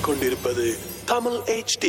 கேட்டுக்கொண்டிருப்பது தமிழ் HD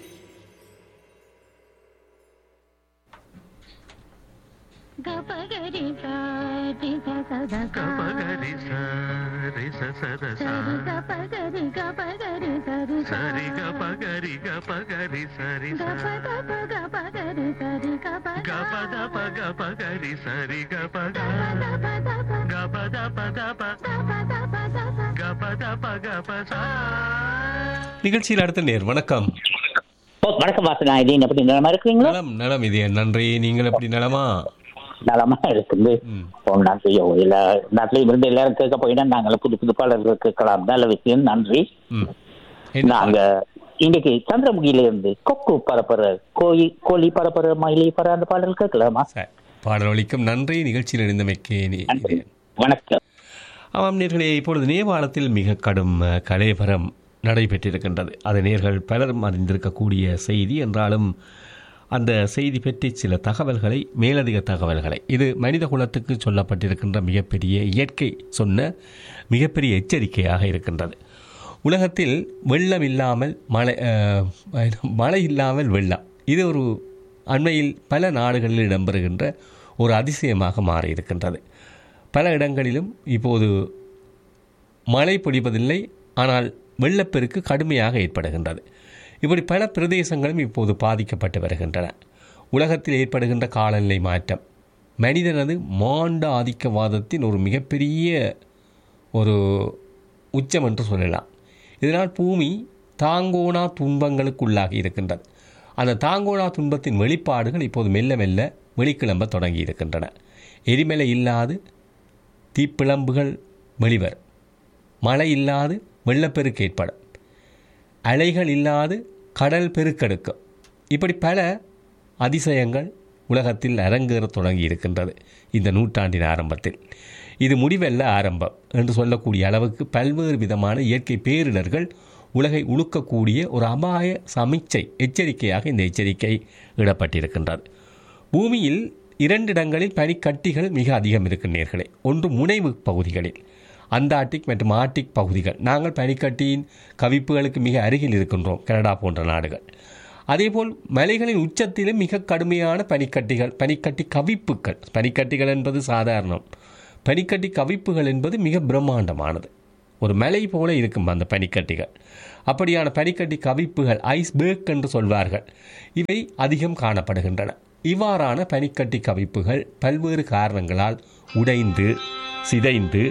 గపగరి సాటి సద గపగరి సరి సద సరి గపగరి గపగరి సరి సరి గపగరి గపగరి సరి గప గప గపగరి సరి గప గప దప గపగరి సరి గప దప దప గప దప దప దప దప దప గప దప గప సా நிகழ்ச்சியில் அடுத்த நேர் வணக்கம் ஓ வணக்கம் வாசனா இது எப்படி நலமா இருக்கிறீங்களா நலம் நலம் இது நன்றி நீங்கள் எப்படி நலமா நலமா இருக்குது ம். ஓ நன்றி ஓ எல்லா நாட்டிலையும் இருந்து எல்லாரும் கேட்க போயினா நாங்கள் புது புது பாடல்கள் கேட்கலாம் நல்ல விஷயம் நன்றி ம் என்ன நாங்க இன்னைக்கு சந்திரமுகியில இருந்து கொக்கு பரப்புற கோழி கோழி பரப்புற மயிலி பர அந்த பாடல் கேட்கலாமா சரி. பாடல் ஒலிக்கும் நன்றி நிகழ்ச்சியில் இணைந்தமைக்கு நி- நன்றி இது- வணக்கம் ஆமாம் நேர்களே இப்பொழுது நேபாளத்தில் மிக கடும் அஹ், கலேபரம் நடைபெற்றிருக்கின்றது அது நேர்கள் பலரும் அறிந்திருக்கக்கூடிய செய்தி என்றாலும் அந்த செய்தி பற்றி சில தகவல்களை மேலதிக தகவல்களை இது மனித குலத்துக்கு சொல்லப்பட்டிருக்கின்ற மிகப்பெரிய இயற்கை சொன்ன மிகப்பெரிய எச்சரிக்கையாக இருக்கின்றது உலகத்தில் வெள்ளம் இல்லாமல் மழை அஹ், மழை இல்லாமல் வெள்ளம் இது ஒரு அண்மையில் பல நாடுகளில் இடம்பெறுகின்ற ஒரு அதிசயமாக மாறியிருக்கின்றது பல இடங்களிலும் இப்போது மழை பொழிவதில்லை ஆனால் வெள்ளப்பெருக்கு கடுமையாக ஏற்படுகின்றது இப்படி பல பிரதேசங்களும் இப்போது பாதிக்கப்பட்டு வருகின்றன உலகத்தில் ஏற்படுகின்ற காலநிலை மாற்றம் மனிதனது மாண்ட ஆதிக்கவாதத்தின் ஒரு மிகப்பெரிய ஒரு உச்சம் என்று சொல்லலாம் இதனால் பூமி தாங்கோனா துன்பங்களுக்குள்ளாகி இருக்கின்றது அந்த தாங்கோனா துன்பத்தின் வெளிப்பாடுகள் இப்போது மெல்ல மெல்ல வெளிக்கிளம்ப தொடங்கி இருக்கின்றன எரிமலை இல்லாது தீப்பிழம்புகள் வெளிவரும் மழை இல்லாது வெள்ளப்பெருக்கு ஏற்படும் அலைகள் இல்லாது கடல் பெருக்கெடுக்கும் இப்படி பல அதிசயங்கள் உலகத்தில் அரங்கேறத் தொடங்கி இருக்கின்றது இந்த நூற்றாண்டின் ஆரம்பத்தில் இது முடிவல்ல ஆரம்பம் என்று சொல்லக்கூடிய அளவுக்கு பல்வேறு விதமான இயற்கை பேரிடர்கள் உலகை உழுக்கக்கூடிய ஒரு அபாய சமிச்சை எச்சரிக்கையாக இந்த எச்சரிக்கை இடப்பட்டிருக்கின்றது பூமியில் இரண்டு இடங்களில் பனிக்கட்டிகள் மிக அதிகம் இருக்கின்றீர்களே ஒன்று முனைவு பகுதிகளில் அந்தார்டிக் மற்றும் ஆர்டிக் பகுதிகள் நாங்கள் பனிக்கட்டியின் கவிப்புகளுக்கு மிக அருகில் இருக்கின்றோம் கனடா போன்ற நாடுகள் அதேபோல் மலைகளின் உச்சத்திலும் மிக கடுமையான பனிக்கட்டிகள் பனிக்கட்டி கவிப்புகள் பனிக்கட்டிகள் என்பது சாதாரணம் பனிக்கட்டி கவிப்புகள் என்பது மிக பிரம்மாண்டமானது ஒரு மலை போல இருக்கும் அந்த பனிக்கட்டிகள் அப்படியான பனிக்கட்டி கவிப்புகள் ஐஸ்பேக் என்று சொல்வார்கள் இவை அதிகம் காணப்படுகின்றன இவ்வாறான பனிக்கட்டி கவிப்புகள் பல்வேறு காரணங்களால் உடைந்து சிதைந்து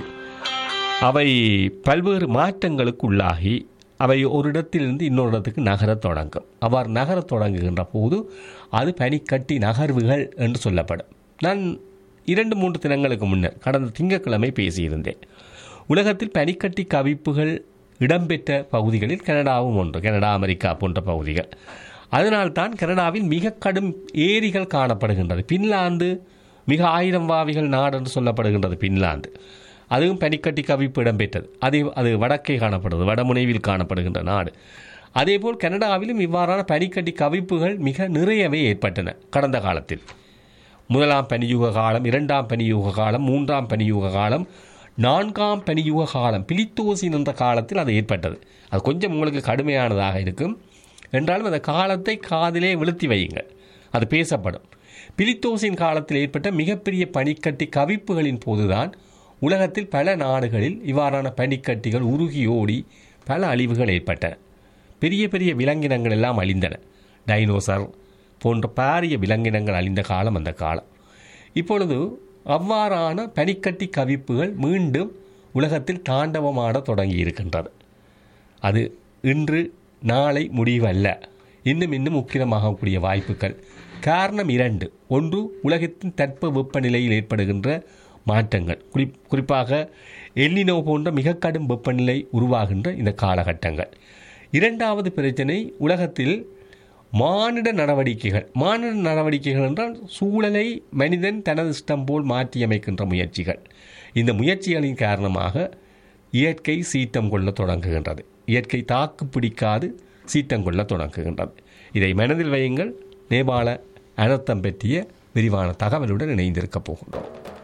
அவை பல்வேறு மாற்றங்களுக்கு உள்ளாகி அவை ஒரு இடத்திலிருந்து இன்னொரு இடத்துக்கு நகரத் தொடங்கும் அவ்வாறு நகரத் தொடங்குகின்ற போது அது பனிக்கட்டி நகர்வுகள் என்று சொல்லப்படும் நான் இரண்டு மூன்று தினங்களுக்கு முன்னர் கடந்த திங்கட்கிழமை பேசியிருந்தேன் உலகத்தில் பனிக்கட்டி கவிப்புகள் இடம்பெற்ற பகுதிகளில் கனடாவும் ஒன்று கனடா அமெரிக்கா போன்ற பகுதிகள் அதனால்தான் கனடாவில் மிக கடும் ஏரிகள் காணப்படுகின்றது பின்லாந்து மிக ஆயிரம் வாவிகள் நாடு என்று சொல்லப்படுகின்றது பின்லாந்து அதுவும் பனிக்கட்டி கவிப்பு இடம்பெற்றது அது அது வடக்கே காணப்படுகிறது வடமுனைவில் காணப்படுகின்ற நாடு அதேபோல் கனடாவிலும் இவ்வாறான பனிக்கட்டி கவிப்புகள் மிக நிறையவே ஏற்பட்டன கடந்த காலத்தில் முதலாம் பனியுக காலம் இரண்டாம் பனியுக காலம் மூன்றாம் பனியுக காலம் நான்காம் பனியுக காலம் பிலித்தோசின் என்ற காலத்தில் அது ஏற்பட்டது அது கொஞ்சம் உங்களுக்கு கடுமையானதாக இருக்கும் என்றாலும் அந்த காலத்தை காதிலே விழுத்தி வையுங்கள் அது பேசப்படும் பிலித்தோசின் காலத்தில் ஏற்பட்ட மிகப்பெரிய பனிக்கட்டி கவிப்புகளின் போதுதான் உலகத்தில் பல நாடுகளில் இவ்வாறான பனிக்கட்டிகள் உருகி ஓடி பல அழிவுகள் ஏற்பட்டன பெரிய பெரிய விலங்கினங்கள் எல்லாம் அழிந்தன டைனோசர் போன்ற பாரிய விலங்கினங்கள் அழிந்த காலம் அந்த காலம் இப்பொழுது அவ்வாறான பனிக்கட்டி கவிப்புகள் மீண்டும் உலகத்தில் தாண்டவமாட தொடங்கி இருக்கின்றது அது இன்று நாளை முடிவல்ல இன்னும் இன்னும் உக்கிரமாகக்கூடிய வாய்ப்புகள் காரணம் இரண்டு ஒன்று உலகத்தின் தட்ப வெப்பநிலையில் ஏற்படுகின்ற மாற்றங்கள் குறி குறிப்பாக எல்லினோ போன்ற மிக கடும் வெப்பநிலை உருவாகின்ற இந்த காலகட்டங்கள் இரண்டாவது பிரச்சனை உலகத்தில் மானிட நடவடிக்கைகள் மானிட நடவடிக்கைகள் என்றால் சூழலை மனிதன் தனது இஷ்டம் போல் மாற்றியமைக்கின்ற முயற்சிகள் இந்த முயற்சிகளின் காரணமாக இயற்கை சீற்றம் கொள்ள தொடங்குகின்றது இயற்கை தாக்கு பிடிக்காது சீற்றம் கொள்ள தொடங்குகின்றது இதை மனதில் வையுங்கள் நேபாள அனர்த்தம் பற்றிய விரிவான தகவலுடன் இணைந்திருக்கப் போகின்றோம்